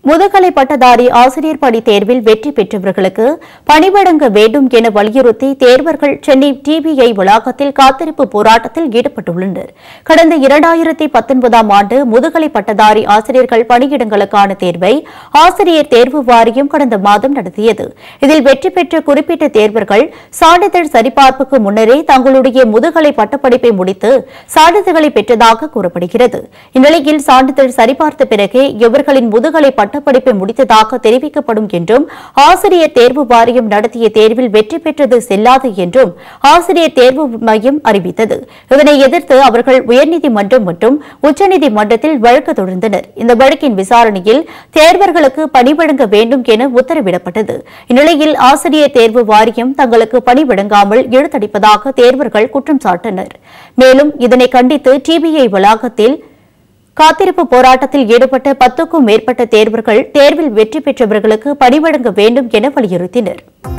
முதுகலை பட்டதாரி ஆசிரியர் பணி தேர்வில் வெற்றி பெற்றவர்களுக்கு பணிவழங்க வேண்டும் என வலியுறுத்தி தேர்வர்கள் சென்னை டிபிஐ வளாகத்தில் காத்திருப்பு போராட்டத்தில் ஈடுபட்டுள்ளனர் கடந்த இரண்டாயிரத்தி பத்தொன்பதாம் ஆண்டு முதுகலை பட்டதாரி ஆசிரியர்கள் பணியிடங்களுக்கான தேர்வை ஆசிரியர் தேர்வு வாரியம் கடந்த மாதம் நடத்தியது இதில் வெற்றி பெற்ற குறிப்பிட்ட தேர்வர்கள் சான்றிதழ் சரிபார்ப்புக்கு முன்னரே தங்களுடைய முதுகலை பட்டப்படிப்பை முடித்து சான்றிதழ்களை பெற்றதாக கூறப்படுகிறது இந்நிலையில் சான்றிதழ் சரிபார்த்த பிறகே இவர்களின் முதுகலை பட்டப்படிப்பை முடித்ததாக தெரிவிக்கப்படும் என்றும் ஆசிரியர் தேர்வு வாரியம் நடத்திய தேர்வில் வெற்றி பெற்றது செல்லாது என்றும் ஆசிரியர் தேர்வு மையம் அறிவித்தது இதனை எதிர்த்து அவர்கள் உயர்நீதிமன்றம் மற்றும் உச்சநீதிமன்றத்தில் வழக்கு தொடர்ந்தனர் இந்த வழக்கின் விசாரணையில் தேர்வர்களுக்கு பணி வழங்க வேண்டும் என உத்தரவிடப்பட்டது இந்நிலையில் ஆசிரியர் தேர்வு வாரியம் தங்களுக்கு பணி வழங்காமல் இழுத்தடிப்பதாக தேர்வர்கள் குற்றம் சாட்டினர் மேலும் இதனை கண்டித்து டிபிஐ வளாகத்தில் காத்திருப்பு போராட்டத்தில் ஈடுபட்ட பத்துக்கும் மேற்பட்ட தேர்வர்கள் தேர்வில் வெற்றி பெற்றவர்களுக்கு பணி வழங்க வேண்டும் என வலியுறுத்தினர்